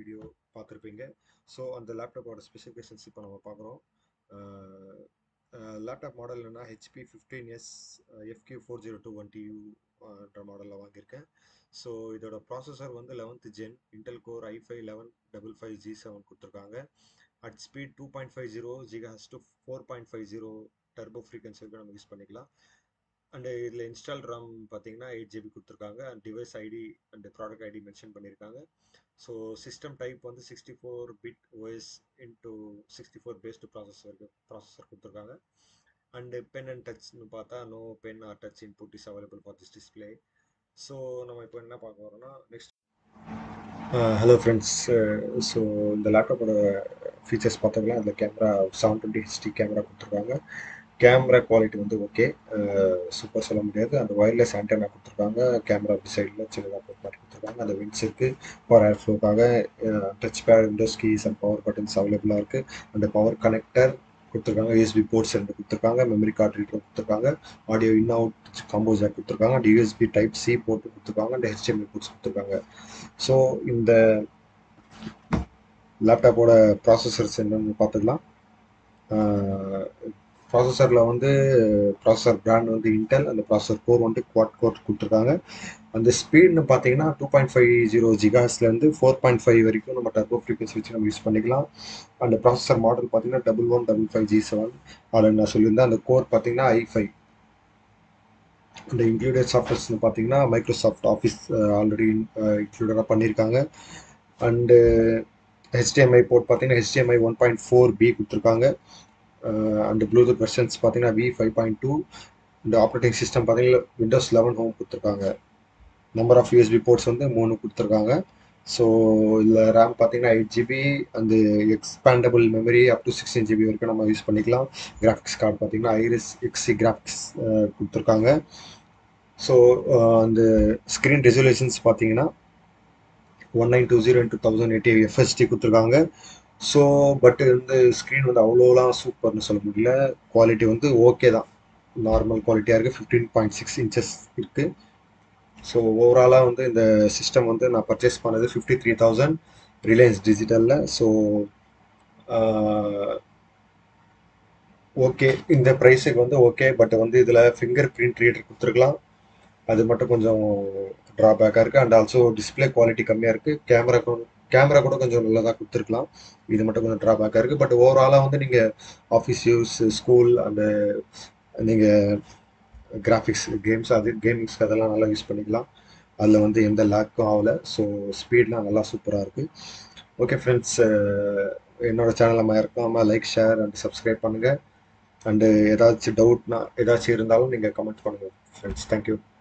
video பார்த்துருப்பீங்க so அந்த லேப்டாப்போட specifications இப்போ நம்ம பார்க்குறோம் லேப்டாப் மாடல் என்னன்னா HP fifteen S FQ four zero two one டியூன்ற மாடலில் வாங்கியிருக்கேன் ஸோ இதோட ப்ராசஸர் வந்து eleventh gen Intel core i five eleven double five G seven கொடுத்துருக்காங்க at speed two point five zero ஜிகாஸ் to four point five zero turbo frequency வரைக்கும் நம்ம use பண்ணிக்கலாம் அண்டு இதில் இன்ஸ்டால் RAM பார்த்தீங்கன்னா எயிட் ஜிபி கொடுத்துருக்காங்க and device ID and product ID mention பண்ணியிருக்காங்க so system type வந்து sixty four bit OS into sixty four based processor processor கொடுத்துருக்காங்க and pen and டச்னு பார்த்தா no pen or touch input is available for this display so நம்ம இப்போ என்ன பார்க்க வரோம்னா நெக்ஸ்ட் ஹலோ ஃப்ரெண்ட்ஸ் ஸோ இந்த லேப்டாப்போட ஃபீச்சர்ஸ் பார்த்தோம்னா அதில் camera seven twenty HD camera கொடுத்துருக்காங்க கேமரா குவாலிட்டி வந்து ஓகே சூப்பர் சொல்ல முடியாது அந்த ஒயர்லெஸ் ஆண்டனா கொடுத்துருக்காங்க கேமரா அப்படி சைடில் சின்னதாக போட்டு மாட்டி கொடுத்துருக்காங்க அந்த விண்ட்ஸ் இருக்குது பவர் ஏர் ஃப்ளோக்காக touch pad Windows keys and power buttons அவைலபிளாக இருக்குது அந்த பவர் கனெக்டர் கொடுத்துருக்காங்க யூஎஸ்பி போர்ட்ஸ் ரெண்டு கொடுத்துருக்காங்க மெமரி கார்டு ரீடர் கொடுத்துருக்காங்க audio in out combo jack கொடுத்துருக்காங்க அண்ட் யூஎஸ்பி டைப் சி போட்டு கொடுத்துருக்காங்க அண்ட் ஹெச்டிஎம்ஐ போர்ட்ஸ் கொடுத்துருக்காங்க ஸோ இந்த லேப்டாப்போட ப்ராசஸர்ஸ் என்னென்னு பார்த்துக்கலாம் ப்ராசஸரில் வந்து ப்ராசஸர் பிராண்ட் வந்து இன்டெல் அந்த ப்ராசஸர் கோர் வந்து குவாட் கோர் கொடுத்துருக்காங்க அந்த ஸ்பீட்னு பார்த்தீங்கன்னா two point five zero ஜிகாஸ்லேருந்து four point five வரைக்கும் நம்ம டர்போ ஃப்ரீக்வன்சி வச்சு நம்ம யூஸ் பண்ணிக்கலாம் அந்த ப்ராசஸர் மாடல் பார்த்தீங்கன்னா double one double five G seven அதில் நான் சொல்லியிருந்தேன் அந்த கோர் பார்த்தீங்கன்னா ஐ ஃபைவ் அந்த இன்க்ளூடட் சாஃப்ட்வேர்ஸ்னு பார்த்தீங்கன்னா மைக்ரோசாஃப்ட் ஆஃபீஸ் ஆல்ரெடி இன்க்ளூடடாக பண்ணியிருக்காங்க அண்டு ஹெச்டிஎம்ஐ போர்ட் பார்த்தீங்கன்னா HDMI one point four B கொடுத்துருக்காங்க அண்ட் ப்ளூடூத் வெர்ஷன்ஸ் பார்த்தீங்கன்னா வி ஃபைவ் பாயிண்ட் டூ இந்த ஆப்ரேட்டிங் சிஸ்டம் பார்த்தீங்கன்னா விண்டோஸ் லெவன் ஹோம் கொடுத்துருக்காங்க நம்பர் ஆஃப் யூஎஸ்பி போர்ட்ஸ் வந்து மூணு கொடுத்துருக்காங்க ஸோ இதில் ரேம் பார்த்தீங்கன்னா எயிட் ஜிபி அந்த expandable memory up to sixteen GB வரைக்கும் நம்ம யூஸ் பண்ணிக்கலாம் கிராஃபிக்ஸ் கார்டு பார்த்தீங்கன்னா ஐரிஸ் எக்ஸி கிராஃபிக்ஸ் கொடுத்துருக்காங்க ஸோ அந்த ஸ்க்ரீன் ரெசல்யூஷன்ஸ் பார்த்தீங்கன்னா one nine two zero into thousand eighty FHD கொடுத்துருக்காங்க ஸோ பட் வந்து ஸ்க்ரீன் வந்து அவ்வளோலாம் சூப்பர்னு சொல்ல முடியல குவாலிட்டி வந்து ஓகே தான் நார்மல் குவாலிட்டியாக இருக்குது ஃபிஃப்டீன் பாயிண்ட் சிக்ஸ் இன்ச்சஸ் இருக்குது ஸோ ஓவராலாக வந்து இந்த சிஸ்டம் வந்து நான் பர்ச்சேஸ் பண்ணது ஃபிஃப்டி த்ரீ தௌசண்ட் ரிலையன்ஸ் டிஜிட்டலில் ஸோ ஓகே இந்த ப்ரைஸுக்கு வந்து ஓகே பட் வந்து இதில் ஃபிங்கர் பிரிண்ட் ரீடர் கொடுத்துருக்கலாம் அது மட்டும் கொஞ்சம் ட்ராபேக்காக இருக்குது அண்ட் ஆல்சோ டிஸ்பிளே குவாலிட்டி கம்மியாக இருக்குது கேமரா கேமரா கூட கொஞ்சம் நல்லதாக கொடுத்துருக்கலாம் இது மட்டும் கொஞ்சம் ட்ராபேக்காக இருக்குது பட் ஓவராலாக வந்து நீங்கள் ஆஃபீஸ் யூஸ் ஸ்கூல் அந்த நீங்கள் கிராஃபிக்ஸ் கேம்ஸ் அது கேமிங்ஸ்க்கு அதெல்லாம் நல்லா யூஸ் பண்ணிக்கலாம் அதில் வந்து எந்த லேக்கும் ஆகலை ஸோ ஸ்பீட்லாம் நல்லா சூப்பராக இருக்குது ஓகே ஃப்ரெண்ட்ஸ் என்னோட சேனலை மறக்காமல் லைக் ஷேர் அண்ட் சப்ஸ்கிரைப் பண்ணுங்கள் அண்டு ஏதாச்சும் டவுட்னா ஏதாச்சும் இருந்தாலும் நீங்கள் கமெண்ட் பண்ணுங்கள் ஃப்ரெண்ட்ஸ் தேங்க்யூ